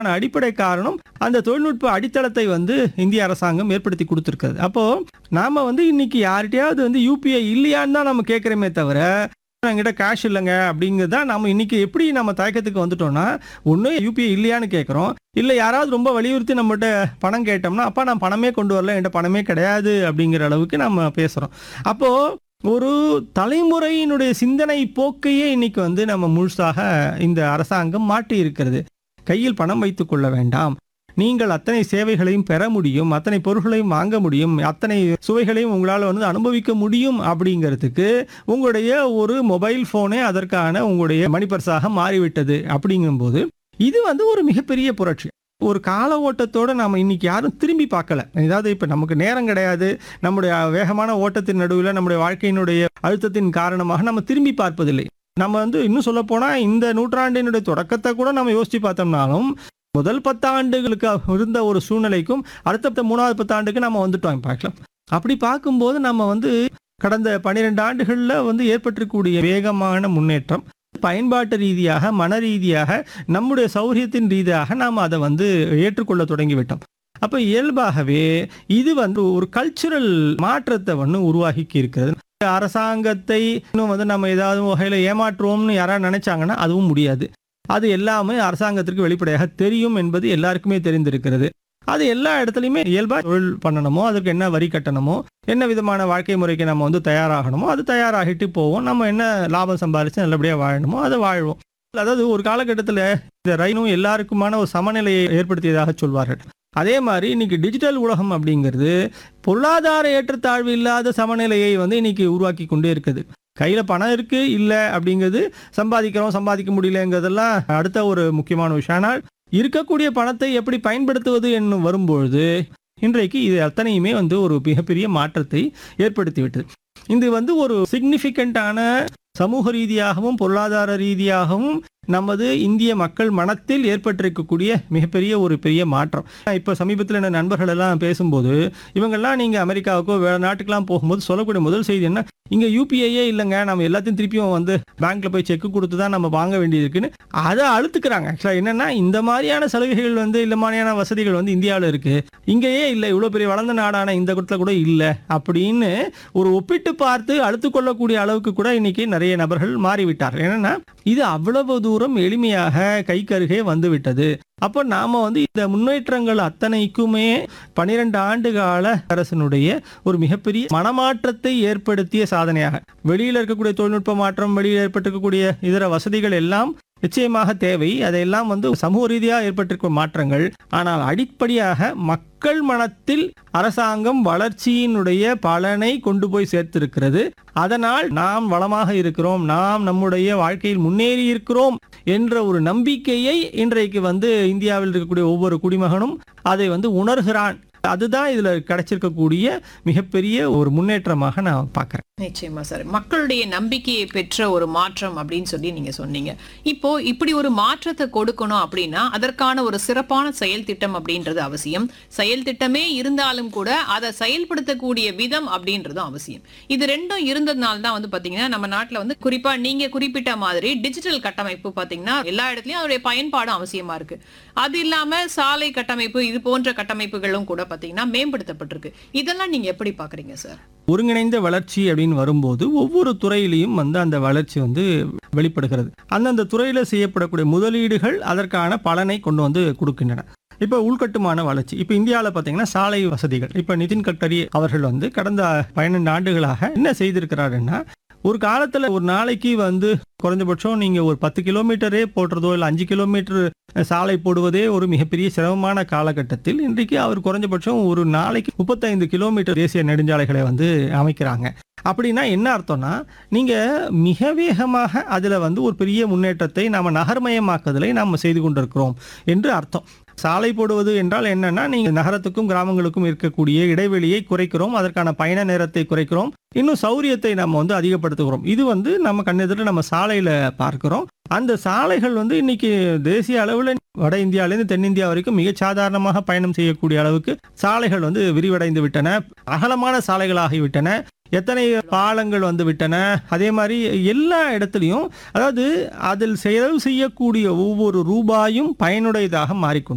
ஆனா அடிப்படை காரணம் அந்த தொழில்நுட்ப அடித்தளத்தை வந்து இந்திய அரசாங்கம் ஏற்படுத்தி கொடுத்துருக்குது அப்போ நாம வந்து இன்னைக்கு யார்கிட்டயாவது வந்து யூபிஐ இல்லையான்னு தான் நம்ம கேட்குறோமே தவிர என்கிட்ட கேஷ் இல்லைங்க அப்படிங்கிறது தான் நம்ம இன்னைக்கு எப்படி நம்ம தயக்கத்துக்கு வந்துட்டோம்னா ஒன்று யூபிஐ இல்லையான்னு கேட்குறோம் இல்லை யாராவது ரொம்ப வலியுறுத்தி நம்மகிட்ட பணம் கேட்டோம்னா அப்பா நான் பணமே கொண்டு வரல என்கிட்ட பணமே கிடையாது அப்படிங்கிற அளவுக்கு நம்ம பேசுகிறோம் அப்போது ஒரு தலைமுறையினுடைய சிந்தனை போக்கையே இன்னைக்கு வந்து நம்ம முழுசாக இந்த அரசாங்கம் மாற்றி இருக்கிறது கையில் பணம் வைத்துக் கொள்ள வேண்டாம் நீங்கள் அத்தனை சேவைகளையும் பெற முடியும் அத்தனை பொருட்களையும் வாங்க முடியும் அத்தனை சுவைகளையும் உங்களால் வந்து அனுபவிக்க முடியும் அப்படிங்கிறதுக்கு உங்களுடைய ஒரு மொபைல் ஃபோனே அதற்கான உங்களுடைய மணிப்பர்ஸாக மாறிவிட்டது அப்படிங்கும்போது இது வந்து ஒரு மிகப்பெரிய புரட்சி ஒரு கால ஓட்டத்தோட நாம இன்னைக்கு யாரும் திரும்பி பார்க்கல ஏதாவது இப்ப நமக்கு நேரம் கிடையாது நம்முடைய வேகமான ஓட்டத்தின் நடுவில் நம்முடைய வாழ்க்கையினுடைய அழுத்தத்தின் காரணமாக நம்ம திரும்பி பார்ப்பதில்லை நம்ம வந்து இன்னும் சொல்ல போனா இந்த நூற்றாண்டினுடைய தொடக்கத்தை கூட நம்ம யோசிச்சு பார்த்தோம்னாலும் முதல் பத்தாண்டுகளுக்கு இருந்த ஒரு சூழ்நிலைக்கும் அடுத்த மூணாவது பத்தாண்டுக்கு நம்ம வந்துட்டோம் பார்க்கலாம் அப்படி பார்க்கும்போது நம்ம வந்து கடந்த பன்னிரெண்டு ஆண்டுகளில் வந்து ஏற்பட்டிருக்கக்கூடிய வேகமான முன்னேற்றம் பயன்பாட்டு ரீதியாக மன ரீதியாக நம்முடைய சௌரியத்தின் ரீதியாக நாம் அதை வந்து ஏற்றுக்கொள்ள தொடங்கிவிட்டோம் அப்போ இயல்பாகவே இது வந்து ஒரு கல்ச்சுரல் மாற்றத்தை வந்து உருவாக்கி இருக்கிறது அரசாங்கத்தை இன்னும் வந்து நம்ம ஏதாவது வகையில் ஏமாற்றுவோம்னு யாராவது நினைச்சாங்கன்னா அதுவும் முடியாது அது எல்லாமே அரசாங்கத்திற்கு வெளிப்படையாக தெரியும் என்பது எல்லாருக்குமே தெரிந்திருக்கிறது அது எல்லா இடத்துலையுமே இயல்பாக தொழில் பண்ணணுமோ அதுக்கு என்ன வரி கட்டணுமோ என்ன விதமான வாழ்க்கை முறைக்கு நம்ம வந்து தயாராகணுமோ அது தயாராகிட்டு போவோம் நம்ம என்ன லாபம் சம்பாதிச்சு நல்லபடியாக வாழணுமோ அதை வாழ்வோம் அதாவது ஒரு காலகட்டத்தில் இந்த ரயிலும் எல்லாருக்குமான ஒரு சமநிலையை ஏற்படுத்தியதாக சொல்வார்கள் அதே மாதிரி இன்னைக்கு டிஜிட்டல் உலகம் அப்படிங்கிறது பொருளாதார ஏற்றத்தாழ்வு இல்லாத சமநிலையை வந்து இன்னைக்கு உருவாக்கி கொண்டே இருக்குது கையில் பணம் இருக்கு இல்லை அப்படிங்கிறது சம்பாதிக்கிறோம் சம்பாதிக்க முடியலங்கிறதெல்லாம் அடுத்த ஒரு முக்கியமான விஷயம் ஆனால் இருக்கக்கூடிய பணத்தை எப்படி பயன்படுத்துவது என்னும் வரும்பொழுது இன்றைக்கு இது அத்தனையுமே வந்து ஒரு மிகப்பெரிய மாற்றத்தை ஏற்படுத்திவிட்டது இது வந்து ஒரு சிக்னிஃபிகண்டான சமூக ரீதியாகவும் பொருளாதார ரீதியாகவும் நமது இந்திய மக்கள் மனத்தில் ஏற்பட்டிருக்கக்கூடிய மிகப்பெரிய ஒரு பெரிய மாற்றம் இப்போ சமீபத்தில் என்ன நண்பர்கள் எல்லாம் பேசும்போது இவங்கெல்லாம் நீங்கள் அமெரிக்காவுக்கோ வேற நாட்டுக்கெல்லாம் போகும்போது சொல்லக்கூடிய முதல் செய்தி என்ன இங்கே யூபிஐயே இல்லைங்க நம்ம எல்லாத்தையும் திருப்பியும் வந்து பேங்க்ல போய் செக் கொடுத்து தான் நம்ம வாங்க வேண்டியது இருக்குன்னு அதை அழுத்துக்கிறாங்க ஆக்சுவலாக என்னன்னா இந்த மாதிரியான சலுகைகள் வந்து இந்த மாதிரியான வசதிகள் வந்து இந்தியாவில் இருக்கு இங்கேயே இல்லை இவ்வளோ பெரிய வளர்ந்த நாடான இந்த இடத்துல கூட இல்லை அப்படின்னு ஒரு ஒப்பிட்டு பார்த்து அழுத்து கொள்ளக்கூடிய அளவுக்கு கூட இன்னைக்கு நிறைய நபர்கள் மாறிவிட்டார்கள் என்னன்னா இது அவ்வளவு தூரம் எளிமையாக கைக்கருகே வந்து விட்டது அப்போ நாம வந்து இந்த முன்னேற்றங்கள் அத்தனைக்குமே பனிரெண்டு ஆண்டு கால அரசனுடைய ஒரு மிகப்பெரிய மனமாற்றத்தை ஏற்படுத்திய சாதனையாக வெளியில் இருக்கக்கூடிய தொழில்நுட்ப மாற்றம் வெளியில் ஏற்பட்டிருக்கக்கூடிய இதர வசதிகள் எல்லாம் நிச்சயமாக தேவை அதையெல்லாம் வந்து சமூக ரீதியாக ஏற்பட்டிருக்கும் மாற்றங்கள் ஆனால் அடிப்படையாக மக்கள் மனத்தில் அரசாங்கம் வளர்ச்சியினுடைய பலனை கொண்டு போய் சேர்த்திருக்கிறது அதனால் நாம் வளமாக இருக்கிறோம் நாம் நம்முடைய வாழ்க்கையில் முன்னேறி இருக்கிறோம் என்ற ஒரு நம்பிக்கையை இன்றைக்கு வந்து இந்தியாவில் இருக்கக்கூடிய ஒவ்வொரு குடிமகனும் அதை வந்து உணர்கிறான் அதுதான் இதுல கிடைச்சிருக்கக்கூடிய மிகப்பெரிய ஒரு முன்னேற்றமாக நான் பார்க்கிறேன் நிச்சயமா சார் மக்களுடைய நம்பிக்கையை பெற்ற ஒரு மாற்றம் அப்படின்னு சொல்லி நீங்க சொன்னீங்க இப்போ இப்படி ஒரு மாற்றத்தை கொடுக்கணும் அப்படின்னா அதற்கான ஒரு சிறப்பான செயல் திட்டம் அப்படின்றது அவசியம் செயல் திட்டமே இருந்தாலும் கூட அதை செயல்படுத்தக்கூடிய விதம் அப்படின்றதும் அவசியம் இது ரெண்டும் இருந்ததுனால தான் வந்து பாத்தீங்கன்னா நம்ம நாட்டுல வந்து குறிப்பா நீங்க குறிப்பிட்ட மாதிரி டிஜிட்டல் கட்டமைப்பு பாத்தீங்கன்னா எல்லா இடத்துலயும் அதோடைய பயன்பாடும் அவசியமா இருக்கு அது இல்லாம சாலை கட்டமைப்பு இது போன்ற கட்டமைப்புகளும் கூட பாத்தீங்கன்னா மேம்படுத்தப்பட்டிருக்கு இதெல்லாம் நீங்க எப்படி பாக்குறீங்க சார் ஒருங்கிணைந்த வளர்ச்சி அப்படின்னு வரும்போது ஒவ்வொரு துறையிலையும் வந்து அந்த வளர்ச்சி வந்து வெளிப்படுகிறது அந்தந்த துறையில் செய்யப்படக்கூடிய முதலீடுகள் அதற்கான பலனை கொண்டு வந்து கொடுக்கின்றன இப்போ உள்கட்டுமான வளர்ச்சி இப்போ இந்தியாவில் பார்த்தீங்கன்னா சாலை வசதிகள் இப்போ நிதின் கட்கரி அவர்கள் வந்து கடந்த பன்னெண்டு ஆண்டுகளாக என்ன செய்திருக்கிறாருன்னா ஒரு காலத்தில் ஒரு நாளைக்கு வந்து குறைஞ்சபட்சம் நீங்கள் ஒரு பத்து கிலோமீட்டரே போடுறதோ இல்லை அஞ்சு கிலோமீட்டர் சாலை போடுவதே ஒரு மிகப்பெரிய சிரமமான காலகட்டத்தில் இன்றைக்கு அவர் குறைஞ்சபட்சம் ஒரு நாளைக்கு முப்பத்தைந்து கிலோமீட்டர் தேசிய நெடுஞ்சாலைகளை வந்து அமைக்கிறாங்க அப்படின்னா என்ன அர்த்தம்னா நீங்கள் மிக வேகமாக அதில் வந்து ஒரு பெரிய முன்னேற்றத்தை நாம் நகர்மயமாக்குதலை நாம் செய்து கொண்டிருக்கிறோம் என்று அர்த்தம் சாலை போடுவது என்றால் என்னன்னா நீங்கள் நகரத்துக்கும் கிராமங்களுக்கும் இருக்கக்கூடிய இடைவெளியை குறைக்கிறோம் அதற்கான பயண நேரத்தை குறைக்கிறோம் இன்னும் சௌரியத்தை நம்ம வந்து அதிகப்படுத்துகிறோம் இது வந்து நம்ம கண்ணெதிரில் நம்ம சாலையில் பார்க்கிறோம் அந்த சாலைகள் வந்து இன்னைக்கு தேசிய அளவில் வட இந்தியாவிலேருந்து தென்னிந்தியா வரைக்கும் மிக சாதாரணமாக பயணம் செய்யக்கூடிய அளவுக்கு சாலைகள் வந்து விரிவடைந்து விட்டன அகலமான சாலைகளாகிவிட்டன எத்தனை பாலங்கள் வந்து விட்டன அதே மாதிரி எல்லா இடத்துலையும் அதாவது அதில் செலவு செய்யக்கூடிய ஒவ்வொரு ரூபாயும் பயனுடையதாக மாறிக்கொண்டு